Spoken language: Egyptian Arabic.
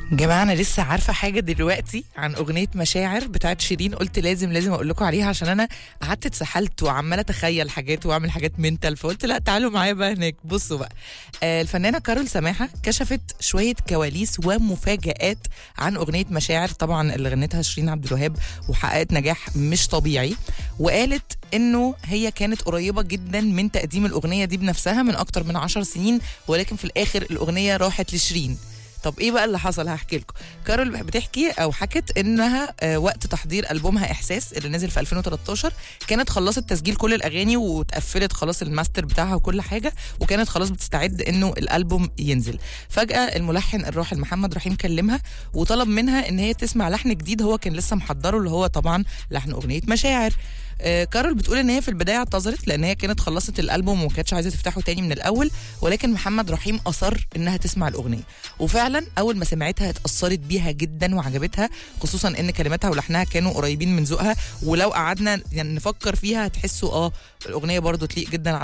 جماعة أنا لسه عارفة حاجة دلوقتي عن أغنية مشاعر بتاعت شيرين قلت لازم لازم أقول لكم عليها عشان أنا قعدت اتسحلت وعمالة أتخيل حاجات وأعمل حاجات منتال فقلت لا تعالوا معايا بقى هناك بصوا بقى آه الفنانة كارول سماحة كشفت شوية كواليس ومفاجآت عن أغنية مشاعر طبعا اللي غنتها شيرين عبد الوهاب وحققت نجاح مش طبيعي وقالت انه هي كانت قريبه جدا من تقديم الاغنيه دي بنفسها من اكتر من عشر سنين ولكن في الاخر الاغنيه راحت لشيرين طب ايه بقى اللي حصل هحكي لكم كارول بتحكي او حكت انها آه، وقت تحضير البومها احساس اللي نزل في 2013 كانت خلصت تسجيل كل الاغاني واتقفلت خلاص الماستر بتاعها وكل حاجه وكانت خلاص بتستعد انه الالبوم ينزل فجاه الملحن الراحل محمد رحيم كلمها وطلب منها ان هي تسمع لحن جديد هو كان لسه محضره اللي هو طبعا لحن اغنيه مشاعر آه، كارول بتقول ان هي في البدايه اعتذرت لان هي كانت خلصت الالبوم وما كانتش عايزه تفتحه تاني من الاول ولكن محمد رحيم اصر انها تسمع الاغنيه وفعلا اول ما سمعتها اتاثرت بيها جدا وعجبتها خصوصا ان كلماتها ولحنها كانوا قريبين من ذوقها ولو قعدنا يعني نفكر فيها هتحسوا اه الاغنيه برضو تليق جدا على